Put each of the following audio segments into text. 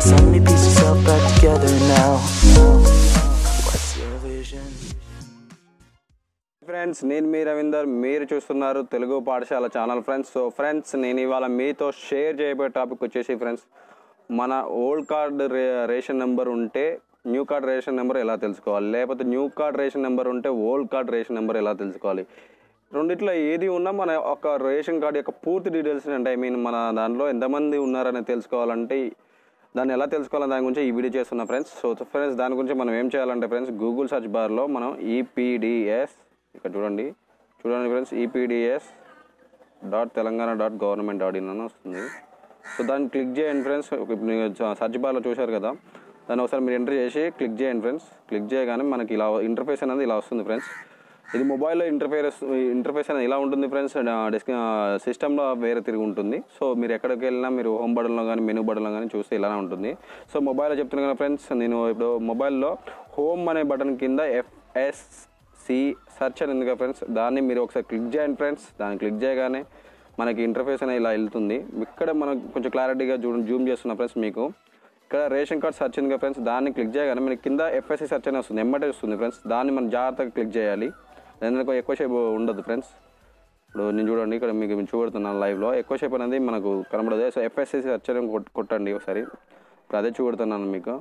Suddenly piece yourself back together now. What's your vision? Friends నేను మీ రవీందర్ మీరు చూస్తున్నారు తెలుగు పాఠశాల ఛానల్ ఫ్రెండ్స్ సో ఫ్రెండ్స్ నేను ఇవాళ మీతో షేర్ చేయబోయే టాపిక్ వచ్చేసి ఫ్రెండ్స్ మన ఓల్డ్ కార్డ్ రే రేషన్ నెంబర్ ఉంటే న్యూ కార్డ్ రేషన్ నెంబర్ ఎలా తెలుసుకోవాలి లేకపోతే న్యూ కార్డ్ రేషన్ నెంబర్ ఉంటే ఓల్డ్ కార్డ్ రేషన్ నెంబర్ ఎలా తెలుసుకోవాలి రెండిట్లో ఏది ఉన్నా మన ఒక రేషన్ కార్డ్ యొక్క పూర్తి డీటెయిల్స్ అంటే ఐ మీన్ మన దాంట్లో ఎంతమంది ఉన్నారని తెలుసుకోవాలంటే దాన్ని ఎలా తెలుసుకోవాలని దాని గురించి ఈ వీడియో చేస్తున్నా ఫ్రెండ్స్ సో ఫ్రెండ్స్ దాని గురించి మనం ఏం చేయాలంటే ఫ్రెండ్స్ గూగుల్ సెర్చ్ బార్లో మనం ఈపీడిఎస్ ఇక్కడ చూడండి చూడండి friends EPDS dot Telangana dot government dot in అని వస్తుంది సో దాన్ని క్లిక్ చేయండి ఫ్రెండ్స్ సర్చ్ బార్లో చూశారు కదా దాన్ని ఒకసారి మీరు ఎంటర్ చేసి క్లిక్ చేయండి ఫ్రెండ్స్ క్లిక్ చేయగానే మనకి ఇలా ఇంటర్ఫేస్ అనేది ఇలా వస్తుంది ఫ్రెండ్స్ ఇది మొబైల్లో ఇంటర్ఫేస్ ఇంటర్ఫేస్ అనేది ఇలా ఉంటుంది ఫ్రెండ్స్ డెస్క్ సిస్టంలో వేరే తిరిగి ఉంటుంది సో మీరు ఎక్కడికి వెళ్ళినా మీరు హోమ్ బటన్లో కానీ మెనూ బటన్లో కానీ చూస్తే ఇలానే ఉంటుంది సో మొబైల్లో చెప్తున్నాను కదా ఫ్రెండ్స్ నేను ఇప్పుడు మొబైల్లో హోమ్ అనే బటన్ కింద ఎఫ్ఎస్సి సెర్చ్ అని ఉంది కదా ఫ్రెండ్స్ దాన్ని మీరు ఒకసారి క్లిక్ చేయండి ఫ్రెండ్స్ దాన్ని క్లిక్ చేయగానే మనకి ఇంటర్ఫేస్ అనేది ఇలా వెళ్తుంది ఇక్కడ మనం కొంచెం క్లారిటీగా జూ జూమ్ చేస్తున్నా ఫ్రెండ్స్ మీకు ఇక్కడ రేషన్ కార్డ్ సెర్చ్ ఉంది కదా ఫ్రెండ్స్ దాన్ని క్లిక్ చేయగానే మనకి కింద ఎఫ్ఎస్సి సెర్చ్ అని వస్తుంది ఎమ్మటే వస్తుంది ఫ్రెండ్స్ దాన్ని మనం జాగ్రత్తగా క్లిక్ చేయాలి ఎందుకంటే ఎక్కువసేపు ఉండదు ఫ్రెండ్స్ ఇప్పుడు నేను చూడండి ఇక్కడ మీకు చూపెడుతున్నాను లైవ్లో ఎక్కువసేపు అనేది మనకు కనబడదు సో ఎఫ్ఎస్సి సెర్చ్ అని కొట్- కొట్టండి ఒకసారి ఇప్పుడు అదే చూపెడుతున్నాను మీకు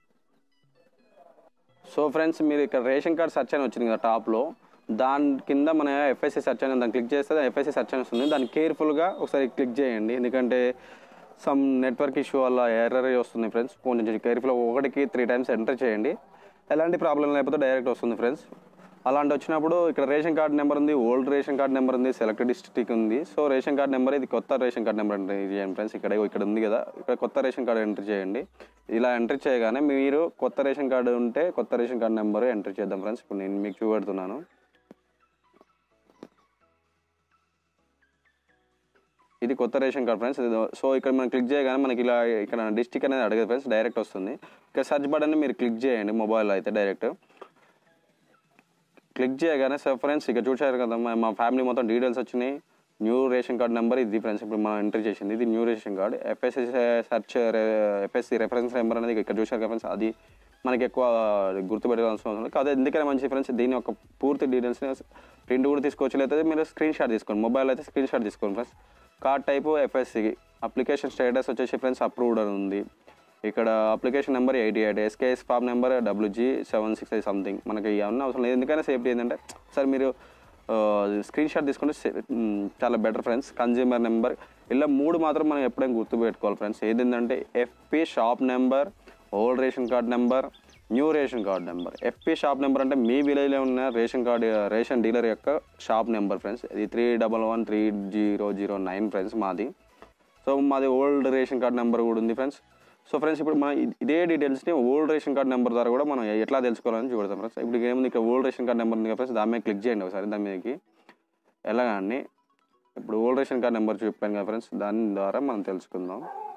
సో ఫ్రెండ్స్ మీరు ఇక్కడ రేషన్ కార్డ్ సెర్చ్ అని వచ్చింది కదా టాప్లో దాని కింద మన ఎఫ్ఎస్సి సెర్చ్ అని దాన్ని క్లిక్ చేస్తే ఎఫ్ఎస్సి సెర్చ్ అని వస్తుంది దాన్ని కేర్ఫుల్గా ఒకసారి క్లిక్ చేయండి ఎందుకంటే సమ్ నెట్వర్క్ ఇష్యూ వల్ల ఎర్రర్ వస్తుంది ఫ్రెండ్స్ కొంచెం కేర్ఫుల్గా ఒకటికి త్రీ టైమ్స్ ఎంటర్ చేయండి ఎలాంటి ప్రాబ్లం లేకపోతే డైరెక్ట్ వస్తుంది ఫ్రెండ్స్ అలాంటి వచ్చినప్పుడు ఇక్కడ రేషన్ కార్డ్ నెంబర్ ఉంది ఓల్డ్ రేషన్ కార్డ్ నెంబర్ ఉంది సెలెక్టెడ్ డిస్ట్రిక్ట్ ఉంది సో రేషన్ కార్డ్ నెంబర్ ఇది కొత్త రేషన్ కార్డ్ నెంబర్ ఎంటర్ చేయండి ఫ్రెండ్స్ ఇక్కడ ఇక్కడ ఉంది కదా ఇక్కడ కొత్త రేషన్ కార్డ్ ఎంటర్ చేయండి ఇలా ఎంటర్ చేయగానే మీరు కొత్త రేషన్ కార్డు ఉంటే కొత్త రేషన్ కార్డ్ నెంబర్ ఎంటర్ చేద్దాం ఫ్రెండ్స్ ఇప్పుడు నేను మీకు చూపెడుతున్నాను ఇది కొత్త రేషన్ కార్డ్ ఫ్రెండ్స్ ఇది సో ఇక్కడ మనం క్లిక్ చేయగానే మనకి ఇలా ఇక్కడ డిస్టిక్ అనేది అడగదు ఫ్రెండ్స్ డైరెక్ట్ వస్తుంది ఇక్కడ సర్చ్ బటన్ని మీరు క్లిక్ చేయండి మొబైల్లో అయితే డైరెక్ట్ క్లిక్ చేయగానే సార్ ఫ్రెండ్స్ ఇక్కడ చూసారు కదా మా- మా ఫ్యామిలీ మొత్తం డీటెయిల్స్ వచ్చినాయి న్యూ రేషన్ కార్డ్ నెంబర్ ఇది ఫ్రెండ్స్ ఇప్పుడు మనం ఎంటర్ చేసింది ఇది new ration card FSC search FSC reference number అనేది ఇక్కడ చూసారు కదా ఫ్రెండ్స్ అది మనకి ఎక్కువ గుర్తుపెట్టుకోవాల్సిన అవసరం లేదు అదే ఎందుకని మంచి ఫ్రెండ్స్ దీని యొక్క పూర్తి డీటెయిల్స్ని ప్రింట్ కూడా తీసుకోవచ్చు లేకపోతే మీరు స్క్రీన్ షాట్ తీసుకోండి మొబైల్ అయితే స్క్రీన్ షాట్ తీసుకోండి friends card type FSC application status వచ్చేసి ఫ్రెండ్స్ అప్రూవ్డ్ అని ఉంది ఇక్కడ application number eighty eight SKS form number WG seven six eight something మనకి ఇవన్నీ అవసరం లేదు ఎందుకైనా సేఫ్టీ ఏంటంటే సార్ మీరు స్క్రీన్ షాట్ తీసుకుంటే సే- మ్, చాలా బెటర్ ఫ్రెండ్స్ కన్జ్యూమర్ నెంబర్ ఇలా మూడు మాత్రం మనం ఎప్పుడైనా గుర్తుపెట్టుకోవాలి ఫ్రెండ్స్ ఏదేంటంటే FP shop number old ration card number new ration card number FP shop number అంటే మీ విలేజ్లో ఉన్న రేషన్ కార్డ్ రేషన్ డీలర్ యొక్క షాప్ నెంబర్ ఫ్రెండ్స్ ఇది three double one three zero zero nine friends మాది సో మాది old ration card number కూడా ఉంది ఫ్రెండ్స్ సో ఫ్రెండ్స్ ఇప్పుడు మనం ఇ- ఇదే డీటెయిల్స్ని ఓల్డ్ రేషన్ కార్డ్ నెంబర్ ద్వారా కూడా మనం ఎట్లా తెలుసుకోవాలని చూడతాం ఫ్రెండ్స్ ఇప్పుడు ఏముంది ఇక్కడ ఓల్డ్ రేషన్ కార్డ్ నెంబర్ ఉంది కదా ఫ్రెండ్స్ దాని మీద క్లిక్ చేయండి ఒకసారి దాని మీదకి ఎలాగండి ఇప్పుడు ఓల్డ్ రేషన్ కార్డ్ నెంబర్ చెప్పాను కదా ఫ్రెండ్స్ దాని ద్వారా మనం తెలుసుకుందాం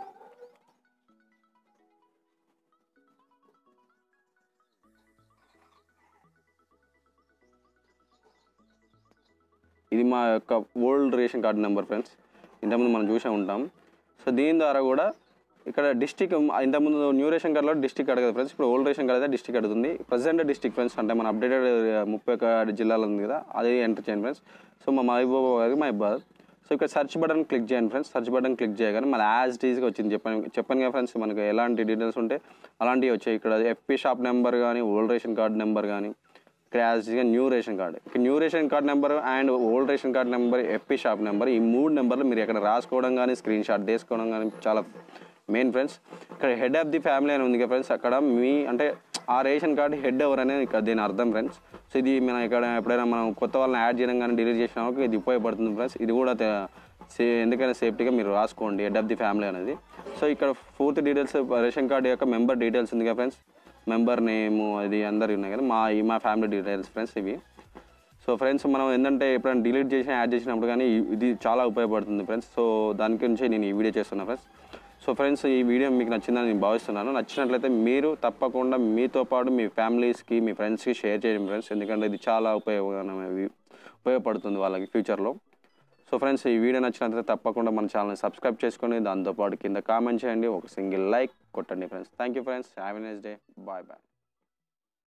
ఇది మా యొక్క old ration card number friends ఇంతకుముందు మనం చూసే ఉంటాం సో దీని ద్వారా కూడా ఇక్కడ డిస్టిక్ ఇంతకుముందు న్యూ రేషన్ కార్డులో డిస్టిక్ అడగదు ఫ్రెండ్స్ ఇప్పుడు ఓల్డ్ రేషన్ కార్డు అయితే డిస్టిక్ అడుగుతుంది ప్రజెంట్ డిస్టిక్ ఫ్రెండ్స్ అంటే మన అప్డేటెడ్ ముప్పై ఒక జిల్లాలో ఉంది కదా అది ఎంటర్ చేయండి ఫ్రెండ్స్ సో మా మహబూబా గారికి మహబూబాద్ సో ఇక్కడ సెర్చ్ బటన్ క్లిక్ చేయండి ఫ్రెండ్స్ సెర్చ్ బటన్ క్లిక్ చేయగానే మన యాజ్ టీజ్గా వచ్చింది చెప్పాను చెప్పాను కదా ఫ్రెండ్స్ మనకి ఎలాంటి డీటెయిల్స్ ఉంటే అలాంటివి వచ్చాయి ఇక్కడ ఎఫ్పి షాప్ నెంబర్ కానీ ఓల్డ్ రేషన్ కార్డ్ నెంబర్ కానీ ఇక్కడ యాజ్గా న్యూ రేషన్ కార్డ్ ఇక్కడ new ration card number and old ration card number FP shop number ఈ మూడు నెంబర్లు మీరు ఎక్కడ రాసుకోవడం కానీ స్క్రీన్ షాట్ తీసుకోవడం కానీ చాలా మెయిన్ ఫ్రెండ్స్ ఇక్కడ హెడ్ ఆఫ్ ది ఫ్యామిలీ అని ఉంది కదా ఫ్రెండ్స్ అక్కడ మీ అంటే ఆ రేషన్ కార్డ్ హెడ్ ఎవరు అనేది ఇక్కడ దీని అర్థం ఫ్రెండ్స్ సో ఇది మనం ఇక్కడ ఎప్పుడైనా మనం కొత్త వాళ్ళని యాడ్ చేయడం కానీ డిలీట్ చేసిన వాళ్ళకి ఇది ఉపయోగపడుతుంది ఫ్రెండ్స్ ఇది కూడా తె- సే ఎందుకైనా సేఫ్టీగా మీరు రాసుకోండి హెడ్ ఆఫ్ ది ఫ్యామిలీ అనేది సో ఇక్కడ పూర్తి డీటెయిల్స్ రేషన్ కార్డు యొక్క మెంబర్ డీటెయిల్స్ ఉంది కదా ఫ్రెండ్స్ మెంబర్ నేము అది అందరు ఉన్నాయి కదా మా ఈ మా ఫ్యామిలీ డీటెయిల్స్ ఫ్రెండ్స్ ఇవి సో ఫ్రెండ్స్ మనం ఏంటంటే ఎప్పుడైనా డిలీట్ చేసి యాడ్ చేసినప్పుడు కానీ ఇ- ఇది చాలా ఉపయోగపడుతుంది ఫ్రెండ్స్ సో దాని గురించి నేను ఈ వీడియో చేస్తున్నా ఫ్రెండ్స్ సో ఫ్రెండ్స్ ఈ వీడియో మీకు నచ్చిందని నేను భావిస్తున్నాను నచ్చినట్లయితే మీరు తప్పకుండా మీతో పాటు మీ ఫ్యామిలీస్కి మీ ఫ్రెండ్స్కి షేర్ చేయండి ఫ్రెండ్స్ ఎందుకంటే ఇది చాలా ఉపయోగకరమైనవి ఉపయోగపడుతుంది వాళ్ళకి ఫ్యూచర్లో సో ఫ్రెండ్స్ ఈ వీడియో నచ్చినట్లయితే తప్పకుండా మన ఛానల్ని సబ్స్క్రైబ్ చేసుకొని దాంతోపాటు కింద కామెంట్ చేయండి ఒక సింగిల్ లైక్ కొట్టండి friends thank you friends have a nice day bye bye